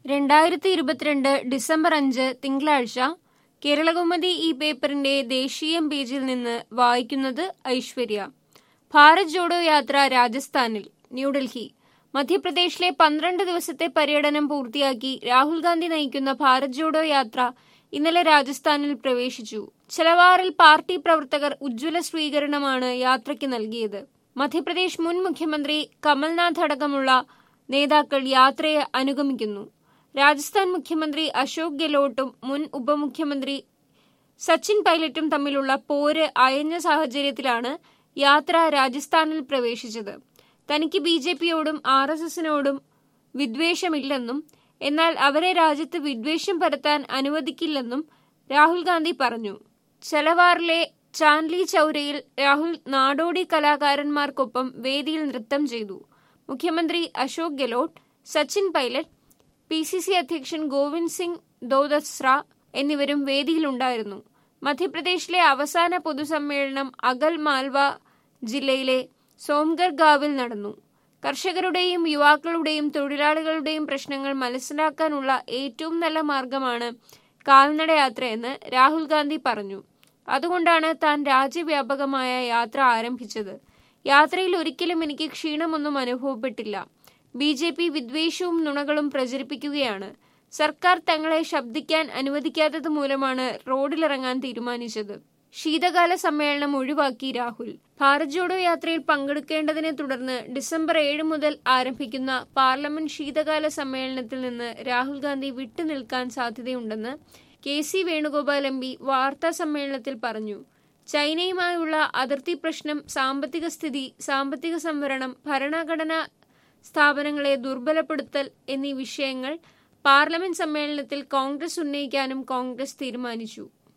രണ്ടായിരത്തി ഇരുപത്തിരണ്ട് ഡിസംബർ അഞ്ച് തിങ്കളാഴ്ച കേരളകൗമുദി ഈ പേപ്പറിന്റെ ദേശീയം പേജിൽ നിന്ന് വായിക്കുന്നത് ഐശ്വര്യ ഭാരത് ജോഡോ യാത്ര രാജസ്ഥാനിൽ ന്യൂഡൽഹി മധ്യപ്രദേശിലെ പന്ത്രണ്ട് ദിവസത്തെ പര്യടനം പൂർത്തിയാക്കി രാഹുൽ ഗാന്ധി നയിക്കുന്ന ഭാരത് ജോഡോ യാത്ര ഇന്നലെ രാജസ്ഥാനിൽ പ്രവേശിച്ചു ചെലവാറിൽ പാർട്ടി പ്രവർത്തകർ ഉജ്ജ്വല സ്വീകരണമാണ് യാത്രയ്ക്ക് നൽകിയത് മധ്യപ്രദേശ് മുൻ മുഖ്യമന്ത്രി കമൽനാഥ് അടക്കമുള്ള നേതാക്കൾ യാത്രയെ അനുഗമിക്കുന്നു രാജസ്ഥാൻ മുഖ്യമന്ത്രി അശോക് ഗെലോട്ടും മുൻ ഉപമുഖ്യമന്ത്രി സച്ചിൻ പൈലറ്റും തമ്മിലുള്ള പോര് അയഞ്ഞ സാഹചര്യത്തിലാണ് യാത്ര രാജസ്ഥാനിൽ പ്രവേശിച്ചത് തനിക്ക് ബി ജെ പിയോടും ആർ എസ് എസിനോടും വിദ്വേഷമില്ലെന്നും എന്നാൽ അവരെ രാജ്യത്ത് വിദ്വേഷം പരത്താൻ അനുവദിക്കില്ലെന്നും രാഹുൽ ഗാന്ധി പറഞ്ഞു ചെലവാറിലെ ചാൻലി ചൌരയിൽ രാഹുൽ നാടോടി കലാകാരന്മാർക്കൊപ്പം വേദിയിൽ നൃത്തം ചെയ്തു മുഖ്യമന്ത്രി Ashok Gehlot Sachin Pilot P C C അധ്യക്ഷൻ ഗോവിന്ദ് സിംഗ് ദോദസ്ര എന്നിവരും വേദിയിലുണ്ടായിരുന്നു മധ്യപ്രദേശിലെ അവസാന പൊതുസമ്മേളനം അഗൽ മാൽവ ജില്ലയിലെ സോംഗർ ഗാവിൽ നടന്നു കർഷകരുടെയും യുവാക്കളുടെയും തൊഴിലാളികളുടെയും പ്രശ്നങ്ങൾ മനസ്സിലാക്കാനുള്ള ഏറ്റവും നല്ല മാർഗമാണ് കാൽനടയാത്രയെന്ന് രാഹുൽ ഗാന്ധി പറഞ്ഞു അതുകൊണ്ടാണ് താൻ രാജ്യവ്യാപകമായ യാത്ര ആരംഭിച്ചത് യാത്രയിൽ ഒരിക്കലും എനിക്ക് ക്ഷീണമൊന്നും അനുഭവപ്പെട്ടില്ല ബി ജെ പി വിദ്വേഷവും നുണകളും പ്രചരിപ്പിക്കുകയാണ് സർക്കാർ തങ്ങളെ ശബ്ദിക്കാൻ അനുവദിക്കാത്തത് മൂലമാണ് റോഡിലിറങ്ങാൻ തീരുമാനിച്ചത് ശീതകാല സമ്മേളനം ഒഴിവാക്കി രാഹുൽ ഭാരത് ജോഡോ യാത്രയിൽ പങ്കെടുക്കേണ്ടതിനെ തുടർന്ന് ഡിസംബർ ഏഴ് മുതൽ ആരംഭിക്കുന്ന പാർലമെന്റ് ശീതകാല സമ്മേളനത്തിൽ നിന്ന് രാഹുൽ ഗാന്ധി വിട്ടുനിൽക്കാൻ സാധ്യതയുണ്ടെന്ന് K C Venugopal M P വാർത്താ സമ്മേളനത്തിൽ പറഞ്ഞു ചൈനയുമായുള്ള അതിർത്തി പ്രശ്നം സാമ്പത്തിക സ്ഥിതി സാമ്പത്തിക സംവരണം ഭരണഘടനാ സ്ഥാപനങ്ങളെ ദുർബലപ്പെടുത്തൽ എന്നീ വിഷയങ്ങൾ പാർലമെന്റ് സമ്മേളനത്തിൽ കോൺഗ്രസ് ഉന്നയിക്കാനും കോൺഗ്രസ് തീരുമാനിച്ചു